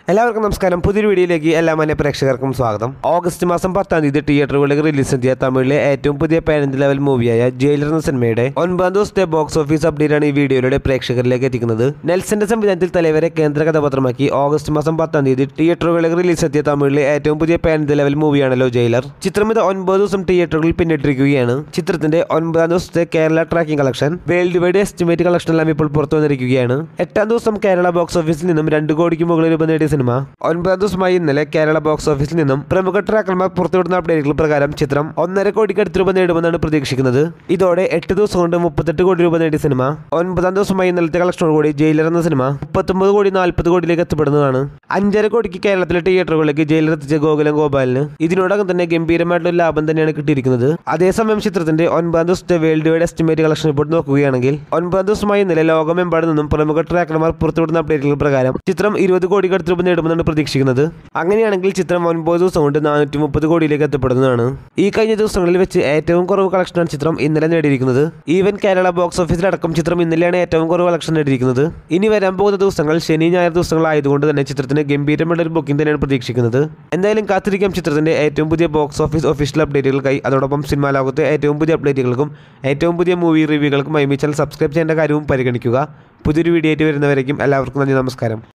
എല്ലാവർക്കും നമസ്കാരം പുതിയൊരു വീഡിയോയിലേക്ക് എല്ലാ മാന്യ പ്രേക്ഷകർക്കും സ്വാഗതം ഓഗസ്റ്റ് മാസം പത്താം തീയതി തിയേറ്ററുകളിലേക്ക് റിലീസ് എത്തിയ തമിഴിലെ ഏറ്റവും പുതിയ പാരന്റ് ലെവൽ മൂവിയായ ജയിലർ എന്ന സിനിമയുടെ ഒൻപതാം ദിവസത്തെ ബോക്സ് ഓഫീസ് അപ്ഡേറ്റാണ് ഈ വീഡിയോയിലൂടെ പ്രേക്ഷകരിലേക്ക് എത്തിക്കുന്നത് നെൽസന്റെ സംവിധാനത്തിൽ തലവരെ കേന്ദ്ര കഥാപാത്രമാക്കി ഓഗസ്റ്റ് മാസം പത്താം തീയതി തിയേറ്ററുകളിലേക്ക് റിലീസ് എത്തിയ തമിഴിലെ ഏറ്റവും പുതിയ പാരന്റ് ലെവൽ മൂവിയാണല്ലോ ജയിലർ ചിത്രം ഇത് ഒൻപത് ദിവസം തിയേറ്ററുകളിൽ പിന്നിട്ടിരിക്കുകയാണ് ചിത്രത്തിന്റെ ഒൻപതാം ദിവസത്തെ Kerala tracking collection worldwide estimate collection എല്ലാം ഇപ്പോൾ പുറത്തു വന്നിരിക്കുകയാണ് എട്ടാം ദിവസം കേരള ബോക്സ് ഓഫീസിൽ നിന്നും രണ്ട് കോടിക്ക് മുകളിൽ രൂപ നേടിയ സിനിമ ഒൻപതാം ദിവസമായി ഇന്നലെ കേരള ബോക്സ് ഓഫീസിൽ നിന്നും പ്രമുഖ ട്രാക്കർമാർ പുറത്തുവിടുന്ന അപ്ഡേറ്റുകൾ പ്രകാരം ചിത്രം ഒന്നര കോടിക്ക് അടുത്ത് രൂപ നേടുമെന്നാണ് പ്രതീക്ഷിക്കുന്നത് ഇതോടെ എട്ട് ദിവസം കൊണ്ട് മുപ്പത്തെട്ട് കോടി രൂപ നേടിയ സിനിമ ഒൻപതാം ദിവസമായി ഇന്നലത്തെ കളക്ഷനോടുകൂടി ജയിലർ എന്ന സിനിമ മുപ്പത്തൊമ്പത് കോടി നാൽപ്പത് കോടിയിലേക്ക് എത്തപ്പെടുന്നതാണ് അഞ്ചര കോടിക്ക് കേരളത്തിലെ തിയേറ്ററുകളിലേക്ക് ജയിലർ എത്തിച്ച ഗോകുലം ഗോപാലിന് ഇതിനോടകം തന്നെ ഗംഭീരമായിട്ടുള്ള ഒരു ലാഭം തന്നെയാണ് കിട്ടിയിരിക്കുന്നത് അതേസമയം ചിത്രത്തിന്റെ ഒൻപതാം ദിവസത്തെ worldwide estimate collection report നോക്കുകയാണെങ്കിൽ ഒൻപതാം ദിവസമായി ഇന്നലെ ലോകമെമ്പാടും നിന്നും പ്രമുഖ ട്രാക്കർമാർ പുറത്തുവിടുന്ന അപ്ഡേറ്റുകൾ പ്രകാരം ചിത്രം ഇരുപത് കോടി അടുത്ത് രൂപ നേടുമെന്നാണ് പ്രതീക്ഷിക്കുന്നത് അങ്ങനെയാണെങ്കിൽ ചിത്രം ഒൻപത് ദിവസം കൊണ്ട് നാനൂറ്റി മുപ്പത് കോടിയിലേക്ക് എത്തപ്പെടുന്നതാണ് ഈ കഴിഞ്ഞ ദിവസങ്ങളിൽ വെച്ച് ഏറ്റവും കുറവ് കളക്ഷനാണ് ചിത്രം ഇന്നലെ നേടിയിരിക്കുന്നത് ഈവൻ കേരള ബോക്സ് ഓഫീസിലടക്കം ചിത്രം ഇന്നലെയാണ് ഏറ്റവും കുറവ് കളക്ഷൻ നേടിയിരിക്കുന്നത് ഇനി വരാൻ പോകുന്ന ദിവസങ്ങൾ ശനി ഞായർ ദിവസങ്ങളായതുകൊണ്ട് തന്നെ ചിത്രത്തിന് ഗംഭീരമായ ഒരു ബുക്കിംഗ് തന്നെയാണ് പ്രതീക്ഷിക്കുന്നത് എന്തായാലും കാത്തിരിക്കാം ചിത്രത്തിന്റെ ഏറ്റവും പുതിയ ബോക്സ് ഓഫീസ് ഒഫീഷ്യൽ അപ്ഡേറ്റുകൾക്കായി അതോടൊപ്പം സിനിമാ ലോകത്തെ ഏറ്റവും പുതിയ അപ്ഡേറ്റുകൾക്കും ഏറ്റവും പുതിയ മൂവി റിവ്യൂകൾക്കും ഐ മി ചാനൽ സബ്സ്ക്രൈബ് ചെയ്യേണ്ട കാര്യവും പരിഗണിക്കുക പുതിയൊരു വീഡിയോ ആയിട്ട് വരുന്നവരേക്കും എല്ലാവർക്കും നന്ദി നമസ്കാരം